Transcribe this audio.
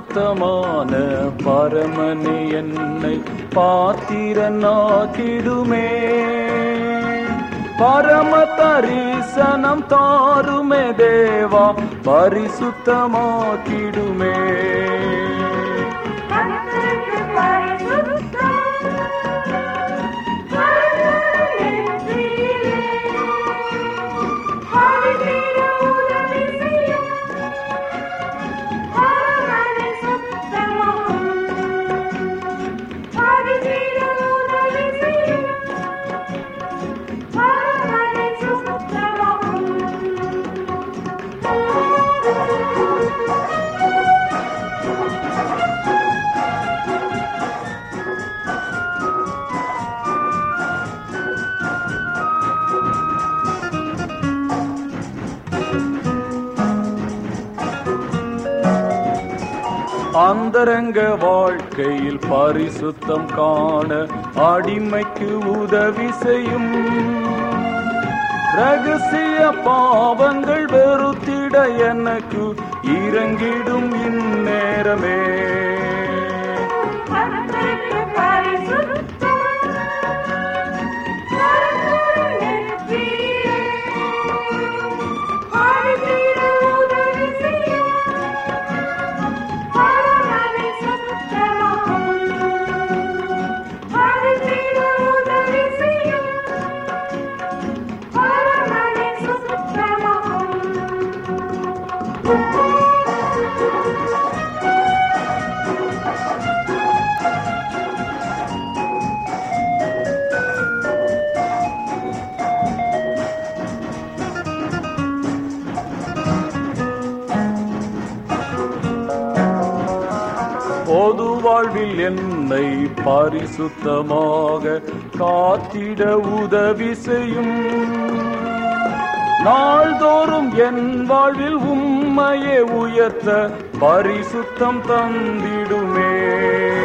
பரிசுத்தமான பரமனே என்னை பாத்திரனாக்கிடுமே பரம தரிசனம் தாருமே தேவா பரிசுத்தமாக்கிடுமே கர்த்தருக்கு பரிசுத்தம் பரமனென்றிலே. ஆதிதீர உதவி செய்யும் பரமனை சுத்தமாக்கும். ஆதிதீர உதவி செய்யும் பரமனை சுத்தமாக்கும். அந்தரங்க வாழ்க்கையில் பரிசுத்தம் காண அடிமைக்கு உதவி செய்யும் ரகசிய பாவங்கள் வெறுத்திட எனக்கு இறங்கிடும் இந்நேரமே கர்த்தருக்கு பரிசுத்தம் பரமனென்றிலே. ஆதிதீர உதவி செய்யும் பரமனை சுத்தமாக்கும். ஆதிதீர உதவி செய்யும் பரமனை சுத்தமாக்கும். பொது வாழ்வில் என்னை பரிசுத்தமாக காத்திட உதவி செய்யும் நாள்தோறும் என் வாழ்வில் உம்மையே உயர்த்த பரிசுத்தம் தந்திடுமே